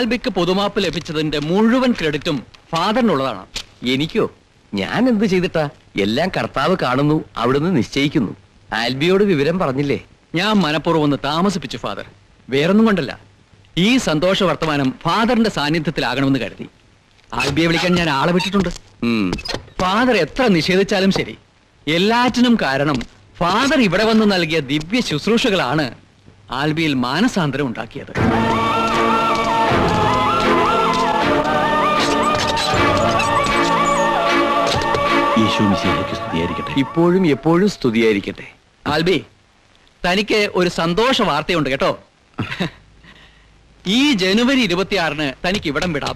ആൽബിക്ക് പൊതുമാപ്പ് ലഭിച്ചതിന്റെ മുഴുവൻ ക്രെഡിറ്റും ഫാദറിനുള്ളതാണ് എനിക്കോ ഞാൻ എന്ത് ചെയ്തിട്ടാ എല്ലാം കർത്താവ് കാണുന്നു അവിടുന്ന് നിശ്ചയിക്കുന്നു ആൽബിയോട് വിവരം പറഞ്ഞില്ലേ ഞാൻ മനഃപൂർവ്വം ഒന്ന് താമസിപ്പിച്ചു ഫാദർ വേറൊന്നും കൊണ്ടല്ല ഈ സന്തോഷ വർത്തമാനം ഫാദറിന്റെ സാന്നിധ്യത്തിലാകണമെന്ന് കരുതി ആൽബിയെ വിളിക്കാൻ ഞാൻ ആളെ വിട്ടിട്ടുണ്ട് ഉം. ഫാദർ എത്ര നിഷേധിച്ചാലും ശരി എല്ലാറ്റിനും കാരണം ഫാദർ ഇവിടെ വന്ന് നൽകിയ ദിവ്യ ശുശ്രൂഷകളാണ് ആൽബിയിൽ മാനസാന്തരം ഉണ്ടാക്കിയത് ഈശോ മിശിഹായ്ക്ക് സ്തുതിയായിരിക്കട്ടെ ഇപ്പോഴും എപ്പോഴും സ്തുതിയായിരിക്കട്ടെ ആൽബി തനിക്ക് ഒരു സന്തോഷ വാർത്തയുണ്ട് കേട്ടോ ഈ ജനുവരി ഇരുപത്തിയാറിന് തനിക്ക് ഇവിടം വിടാം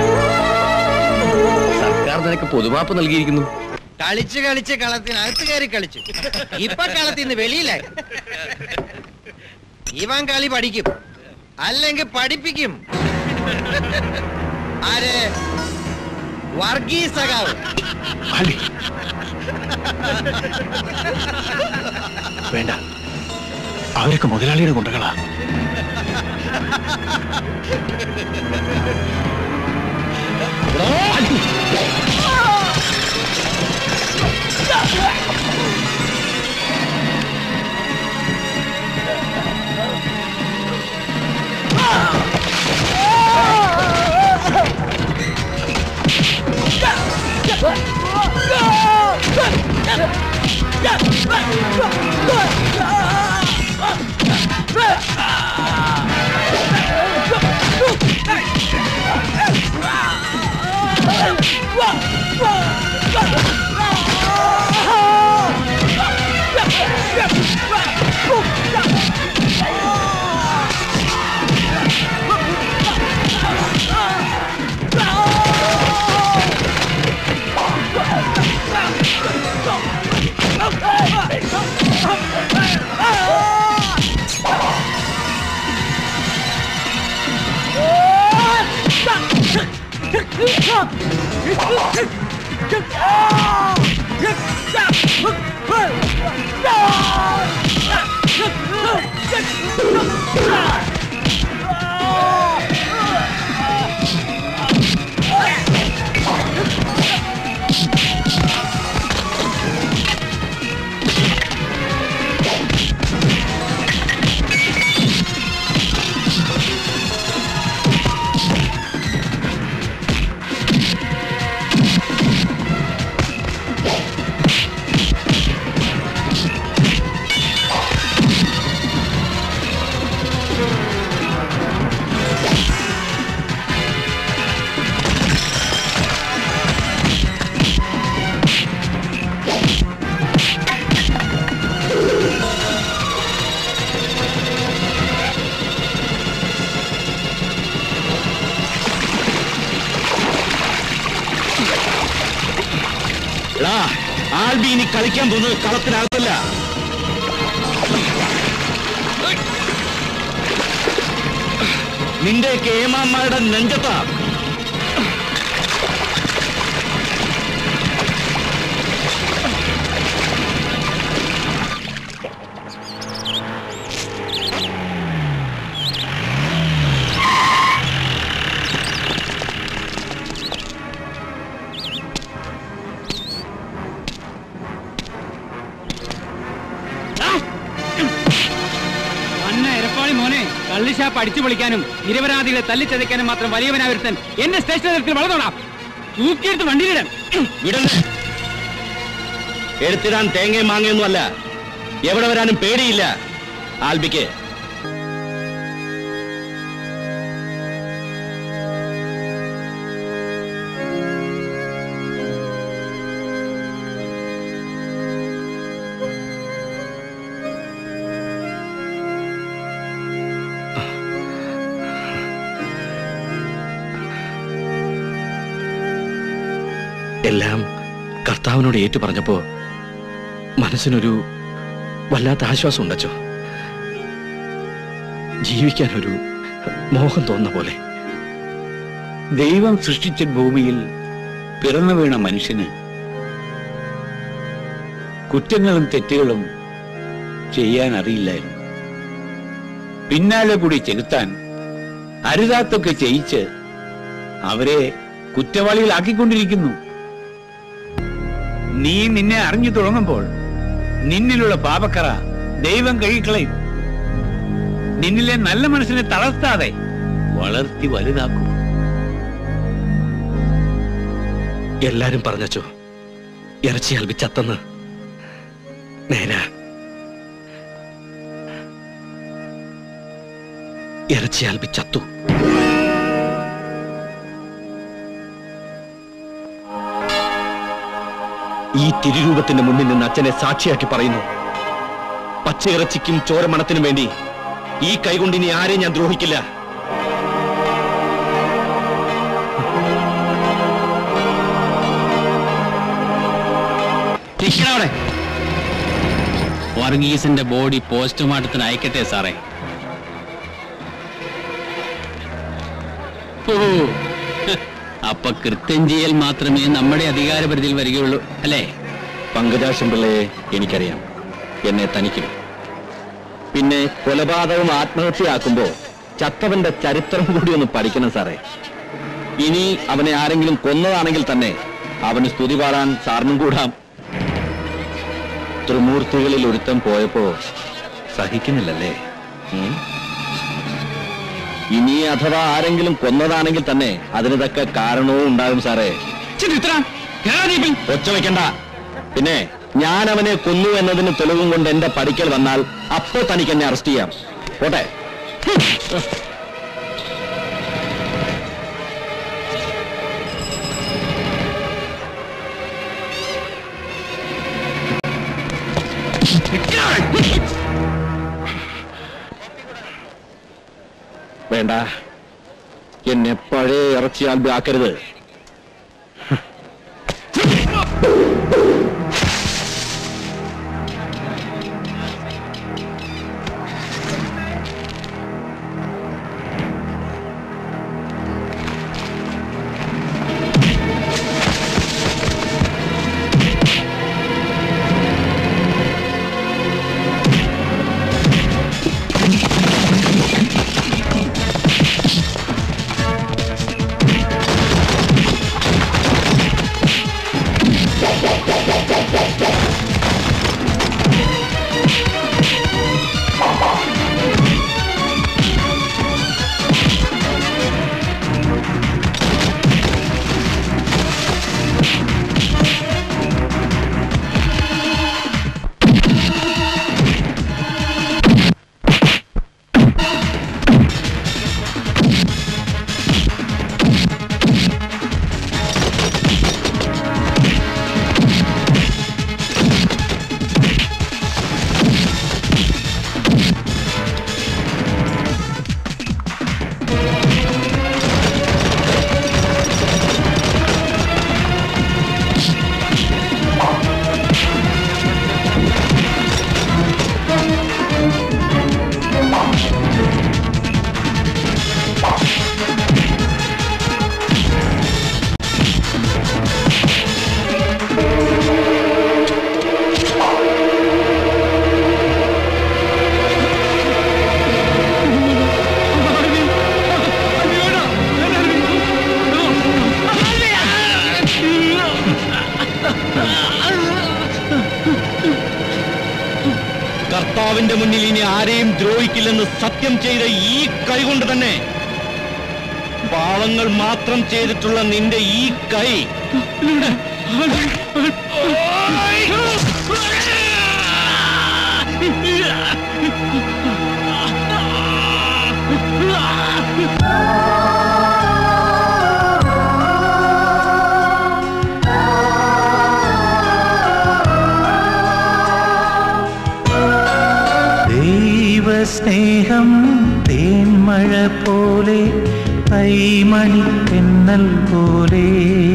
സർക്കാർ നിനക്ക് പൊതുമാപ്പ് നൽകിയിരിക്കുന്നു കളിച്ച് കളിച്ച് കളത്തിനകത്ത് കയറി കളിച്ചു ഇപ്പൊ കളത്തിന്ന് വെളിയിലായി ഇവൻ കളി പഠിക്കും അല്ലെങ്കിൽ പഠിപ്പിക്കും ആര് വർഗീസ് സഖാവ് ആൽബി വേണ്ട അവരൊക്കെ മുതലാളിയുടെ ഗുണ്ടകളാ ആൽബി ഇനി കളിക്കാൻ പോകുന്നത് കളത്തിനകത്തല്ല നിന്റെ കേമാന്മാരുടെ നെഞ്ചത്താ അന്ന എരപ്പാളി മോനെ കള്ളിഷാപ്പ് അടിച്ചു പൊളിക്കാനും നിരപരാധികളെ തല്ലിച്ചതയ്ക്കാനും മാത്രം വലിയവനാവരുത്തൻ എന്റെ സ്റ്റേഷൻ തലത്തിൽ വളർന്നോടാം തൂക്കിയെടുത്ത് വണ്ടിയിലിടാൻ വിടണ്ടേ എടുത്തിടാൻ തേങ്ങയും മാങ്ങയൊന്നും അല്ല എവിടെ വരാനും പേടിയില്ല ആൽബിക്ക് എല്ലാം കർത്താവിനോട് ഏറ്റു പറഞ്ഞപ്പോ മനസ്സിനൊരു വല്ലാത്ത ആശ്വാസം ഉണ്ടച്ചോ ജീവിക്കാൻ ഒരു മോഹം തോന്നുന്ന പോലെ ദൈവം സൃഷ്ടിച്ച ഭൂമിയിൽ പിറന്നു വീണ മനുഷ്യന് കുറ്റങ്ങളും തെറ്റുകളും ചെയ്യാൻ അറിയില്ലായിരുന്നു പിന്നാലെ കൂടി ചെലുത്താൻ അരുതാത്തൊക്കെ ചെയ്യിച്ച് അവരെ കുറ്റവാളികളാക്കിക്കൊണ്ടിരിക്കുന്നു നീ നിന്നെ അറിഞ്ഞു തുടങ്ങുമ്പോൾ നിന്നിലുള്ള പാപക്കറ ദൈവം കഴുകിക്കളയും നിന്നിലെ നല്ല മനസ്സിനെ തളർത്താതെ വളർത്തി വലുതാക്കും എല്ലാരും പറഞ്ഞോ ഇറച്ചി അൽബി ചത്തെന്ന് നേരാ ഇറച്ചി അൽബി ചത്തു ഈ തിരുരൂപത്തിന്റെ മുന്നിൽ നിന്ന് അച്ഛനെ സാക്ഷിയാക്കി പറയുന്നു പച്ചയിറച്ചിക്കും ചോരമണത്തിനും വേണ്ടി ഈ കൈകൊണ്ട് ഇനി ആരെയും ഞാൻ ദ്രോഹിക്കില്ല അവിടെ വർഗീസിന്റെ ബോഡി പോസ്റ്റ്മോർട്ടത്തിന് അയക്കട്ടെ സാറേ ഓ അപ്പൊ കൃത്യം ചെയ്യൽ മാത്രമേ നമ്മുടെ അധികാരപരിധിയിൽ വരികയുള്ളൂ അല്ലേ പങ്കജാക്ഷം പിള്ളയെ എനിക്കറിയാം എന്നെ തനിക്കും പിന്നെ കൊലപാതകം ആത്മഹത്യയാക്കുമ്പോ ചത്തവന്റെ ചരിത്രം കൂടി ഒന്ന് പഠിക്കണം സാറേ ഇനി അവനെ ആരെങ്കിലും കൊന്നതാണെങ്കിൽ തന്നെ അവന് സ്തുതി പാടാൻ സാറിനും കൂടാം ത്രിമൂർത്തികളിൽ ഒരുത്തം പോയപ്പോ സഹിക്കുന്നില്ലല്ലേ ഉം? ഇനി അഥവാ ആരെങ്കിലും കൊന്നതാണെങ്കിൽ തന്നെ അതിന് തക്ക കാരണവും ഉണ്ടാകും സാറേ ഒച്ച വെക്കണ്ട പിന്നെ ഞാൻ അവനെ കൊന്നു എന്നതിന് തെളിവും കൊണ്ട് എന്റെ പഠിക്കൽ വന്നാൽ അപ്പോൾ തനിക്ക് എന്നെ അറസ്റ്റ് ചെയ്യാം പോട്ടെ വേണ്ട എന്നെ പഴയ ഇറച്ചിയാൽ ആക്കരുത് കർത്താവിന്റെ മുന്നിൽ ഇനി ആരെയും ദ്രോഹിക്കില്ലെന്ന് സത്യം ചെയ്ത ഈ കൈകൊണ്ട് തന്നെ പാവങ്ങൾ മാത്രം ചെയ്തിട്ടുള്ള നിന്റെ ഈ കൈ ദൈവസ്നേഹം തേന്മഴ പോലെ കൈമണി തെന്നൽ പോലെ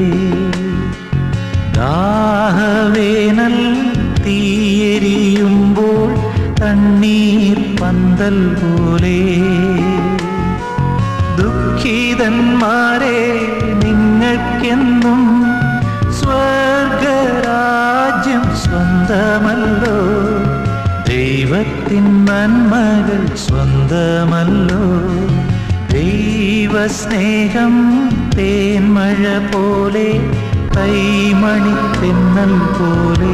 ദാഹവേനൽ തീയെരിയുമ്പോൾ തണ്ണീർ പന്തൽ പോലെ ദുഃഖിതന്മാരെ നിങ്ങൾക്കെന്നും സ്വർഗരാജ്യം സ്വന്തമല്ലോ ദൈവത്തിൻ നന്മകൾ സ്വന്തമല്ലോ ദൈവ ദൈവസ്നേഹം തേന്മഴ പോലെ കൈമണി തെന്നൽ പോലെ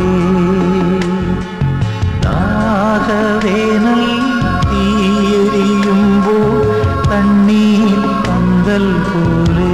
ദാഹവേനൽ തീയെരിയുമ്പോൾ തണ്ണീർ പന്തൽ പോലെ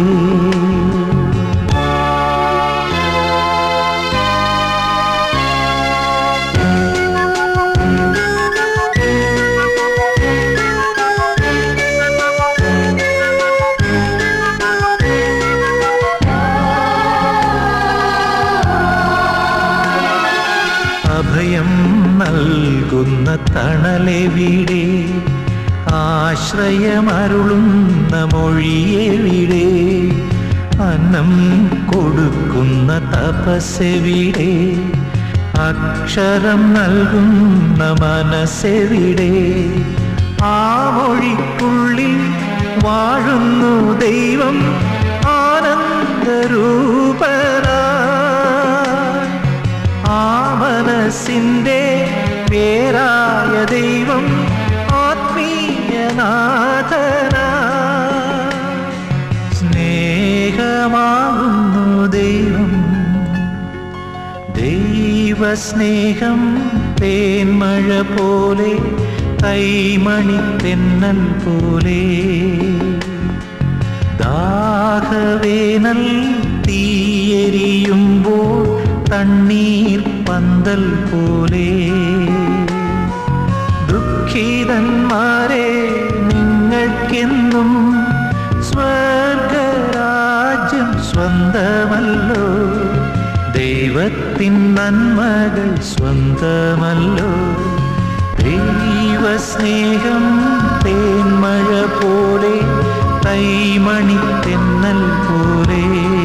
അഭയം നൽകുന്ന തണലെവിടെ ആശ്രയമരുളുന്ന മൊഴിയെവിടെ അന്നം കൊടുക്കുന്ന തപസ്സെവിടെ അക്ഷരം നൽകുന്ന മനസ്സെവിടെ ആ മൊഴിക്കുള്ളിൽ വാഴുന്നു ദൈവം ആനന്ദരൂപനായി ആ മനസ്സിന്റെ പേരായ ദൈവം ആത്മീയനാഥന സ്നേഹമാകുന്നു ദൈവം ദൈവസ്നേഹം തേന്മഴ പോലെ കൈമണി തെന്നൽ പോലെ ദാഹവേനൽ തീയെരിയുമ്പോൾ തണ്ണീർ പന്തൽ പോലെ ദുഃഖിതന്മാരെ നിങ്ങൾക്കെന്നും സ്വർഗരാജ്യം സ്വന്തമല്ലോ ദൈവത്തിൻ നന്മകൾ സ്വന്തമല്ലോ ദൈവസ്നേഹം തേന്മഴ പോലെ കൈമണി തെന്നൽ പോലെ